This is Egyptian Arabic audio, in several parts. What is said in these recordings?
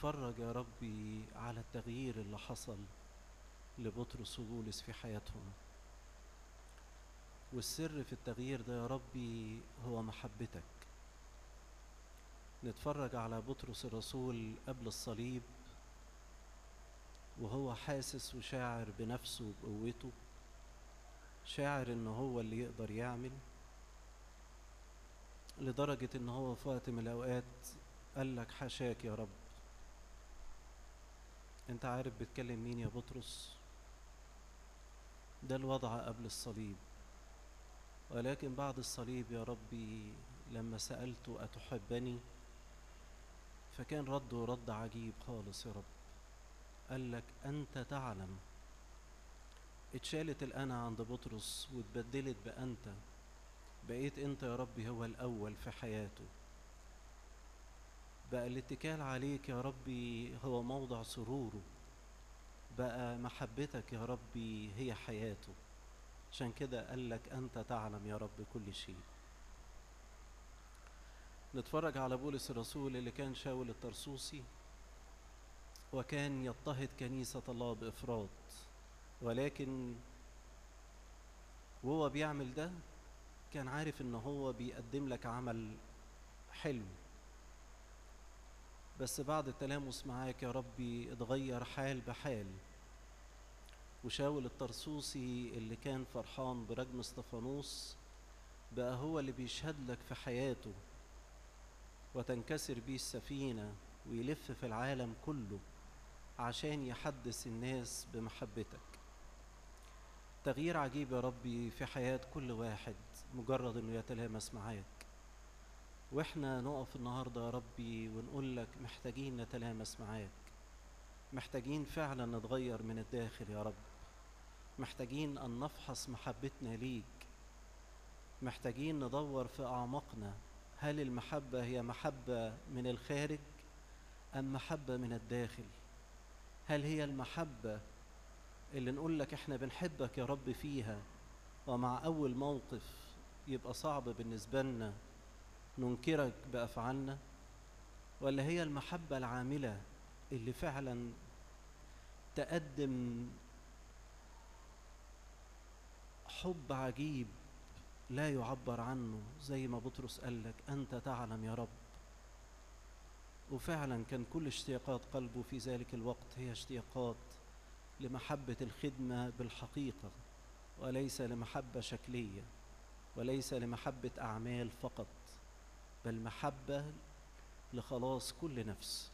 نتفرج يا ربي على التغيير اللي حصل لبطرس وبولس في حياتهم والسر في التغيير ده يا ربي هو محبتك نتفرج على بطرس الرسول قبل الصليب وهو حاسس وشاعر بنفسه وبقوته شاعر ان هو اللي يقدر يعمل لدرجة ان هو في وقت من الاوقات قال لك حاشاك يا رب انت عارف بتكلم مين يا بطرس ده الوضع قبل الصليب ولكن بعد الصليب يا ربي لما سألته أتحبني فكان رده رد عجيب خالص يا رب قال لك أنت تعلم اتشالت الأنا عند بطرس واتبدلت بأنت بقيت أنت يا ربي هو الأول في حياته بقى الاتكال عليك يا ربي هو موضع سروره بقى محبتك يا ربي هي حياته عشان كده قال لك أنت تعلم يا رب كل شيء نتفرج على بولس الرسول اللي كان شاول الترسوسي وكان يضطهد كنيسة الله بإفراط ولكن وهو بيعمل ده كان عارف ان هو بيقدم لك عمل حلو بس بعد التلامس معاك يا ربي اتغير حال بحال وشاول الطرسوسي اللي كان فرحان برجم استفانوس بقى هو اللي بيشهد لك في حياته وتنكسر بيه السفينة ويلف في العالم كله عشان يحدث الناس بمحبتك تغيير عجيب يا ربي في حياة كل واحد مجرد انه يتلامس معاك واحنا نقف النهارده يا ربي ونقول لك محتاجين نتلامس معاك محتاجين فعلا نتغير من الداخل يا رب محتاجين ان نفحص محبتنا ليك محتاجين ندور في اعماقنا هل المحبه هي محبه من الخارج ام محبه من الداخل هل هي المحبه اللي نقول لك احنا بنحبك يا رب فيها ومع اول موقف يبقى صعب بالنسبه لنا ننكرك بافعالنا ولا هي المحبه العامله اللي فعلا تقدم حب عجيب لا يعبر عنه زي ما بطرس قال لك انت تعلم يا رب وفعلا كان كل اشتياقات قلبه في ذلك الوقت هي اشتياقات لمحبه الخدمه بالحقيقه وليس لمحبه شكليه وليس لمحبه اعمال فقط بل محبه لخلاص كل نفس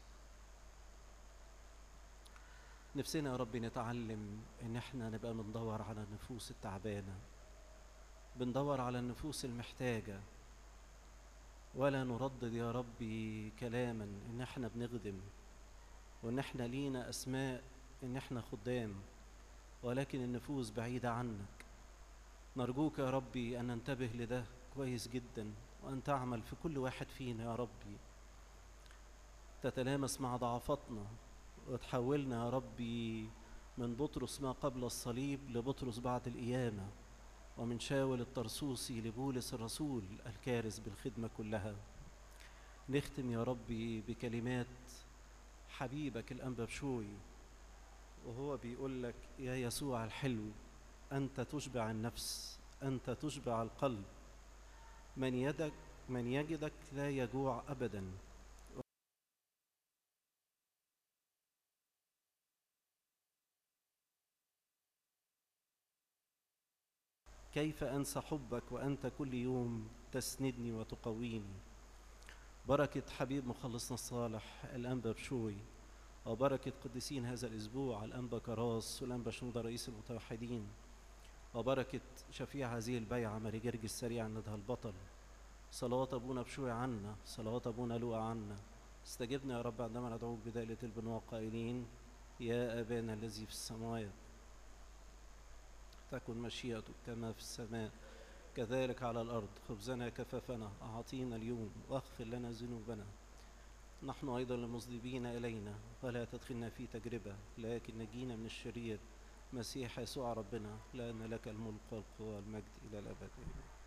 نفسنا يا رب نتعلم ان احنا نبقى بندور على النفوس التعبانه بندور على النفوس المحتاجه ولا نردد يا ربي كلاما ان احنا بنخدم وان احنا لينا اسماء ان احنا خدام ولكن النفوس بعيده عنك نرجوك يا ربي ان ننتبه لده كويس جدا وان تعمل في كل واحد فينا يا ربي تتلامس مع ضعفاتنا وتحولنا يا ربي من بطرس ما قبل الصليب لبطرس بعد القيامة ومن شاول الطرسوسي لبولس الرسول الكارث بالخدمة كلها نختم يا ربي بكلمات حبيبك الأنبا بشوي وهو بيقول لك يا يسوع الحلو أنت تشبع النفس أنت تشبع القلب من يدك من يجدك لا يجوع أبدا كيف أنسى حبك وأنت كل يوم تسندني وتقويني بركة حبيب مخلصنا الصالح الأنبا بشوي وبركة قديسين هذا الأسبوع الأنبا كراس والأنبا شنودة رئيس المتوحدين وبركة شفيع هذه البيعة ماري جرج السريع ندها البطل صلوات أبونا بشوي عنا صلوات أبونا لوقا عنا استجبنا يا رب عندما ندعوك بدالة البنوة قائلين يا أبانا الذي في السماوات تكن مشيئتك كما في السماء كذلك على الأرض خبزنا كفافنا أعطينا اليوم واغفر لنا ذنوبنا نحن أيضا المذنبين إلينا ولا تدخلنا في تجربة لكن نجينا من الشرير مسيح يسوع ربنا لأن لك الملك والقوة والمجد إلى الأبد آمين